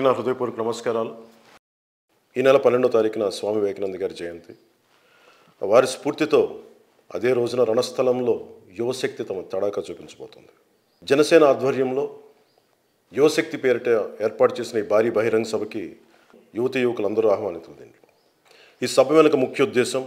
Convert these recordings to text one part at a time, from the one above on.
నా హృదయపూర్వక నమస్కారాలు ఈ నెల పన్నెండో తారీఖున స్వామి వివేకానంద గారి జయంతి వారి స్ఫూర్తితో అదే రోజున రణస్థలంలో యువశక్తి తమ తడాకా చూపించబోతుంది జనసేన ఆధ్వర్యంలో యువశక్తి పేరిట ఏర్పాటు చేసిన ఈ భారీ బహిరంగ సభకి యువతి యువకులందరూ ఆహ్వానితులు దీంట్లో ఈ సభ వెనుక ముఖ్య ఉద్దేశం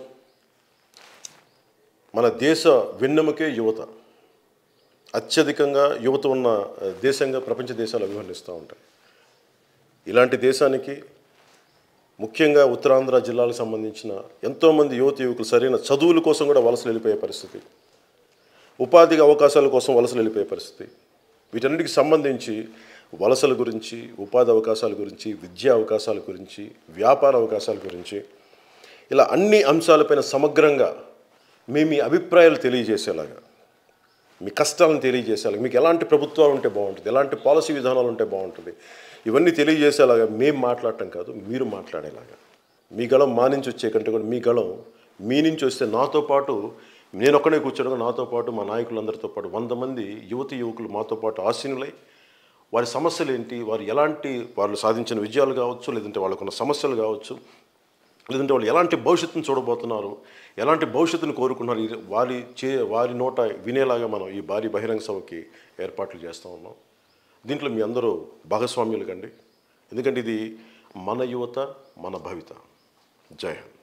మన దేశ వెన్నెముకే యువత అత్యధికంగా యువత ఉన్న ఆ, దేశంగా ప్రపంచ దేశాలు అభివర్ణిస్తూ ఉంటాయి ఇలాంటి దేశానికి ముఖ్యంగా ఉత్తరాంధ్ర జిల్లాలకు సంబంధించిన ఎంతోమంది యువత యువకులు సరైన చదువుల కోసం కూడా వలసలు వెళ్ళిపోయే పరిస్థితి ఉపాధికి అవకాశాల కోసం వలసలు వెళ్ళిపోయే పరిస్థితి వీటన్నిటికి సంబంధించి వలసల గురించి ఉపాధి అవకాశాల గురించి విద్యా అవకాశాల గురించి వ్యాపార అవకాశాల గురించి ఇలా అన్ని అంశాలపైన సమగ్రంగా మీ మీ అభిప్రాయాలు తెలియజేసేలాగా మీ కష్టాలను తెలియజేసేలాగా మీకు ఎలాంటి ప్రభుత్వాలు ఉంటే బాగుంటుంది ఎలాంటి పాలసీ విధానాలు ఉంటే బాగుంటుంది ఇవన్నీ తెలియజేసేలాగా మేము మాట్లాడటం కాదు మీరు మాట్లాడేలాగా మీ గళం మా నుంచి వచ్చే కంటే కూడా మీ గళం మీ నుంచి వస్తే నాతో పాటు నేను ఒక్కడే కూర్చోడం నాతో పాటు మా నాయకులందరితో పాటు వంద మంది యువతి యువకులు మాతో పాటు ఆసీనులై వారి సమస్యలు ఏంటి వారు ఎలాంటి వాళ్ళు సాధించిన విజయాలు కావచ్చు లేదంటే వాళ్ళకున్న సమస్యలు కావచ్చు లేదంటే వాళ్ళు ఎలాంటి భవిష్యత్తును చూడబోతున్నారు ఎలాంటి భవిష్యత్తును కోరుకున్నారు ఇది వారి చే వారి నోట వినేలాగా మనం ఈ భారీ బహిరంగ సభకి ఏర్పాట్లు చేస్తూ ఉన్నాం దీంట్లో మీ అందరూ భాగస్వామ్యులు కండి ఎందుకంటే ఇది మన యువత మన భవిత జై హింద్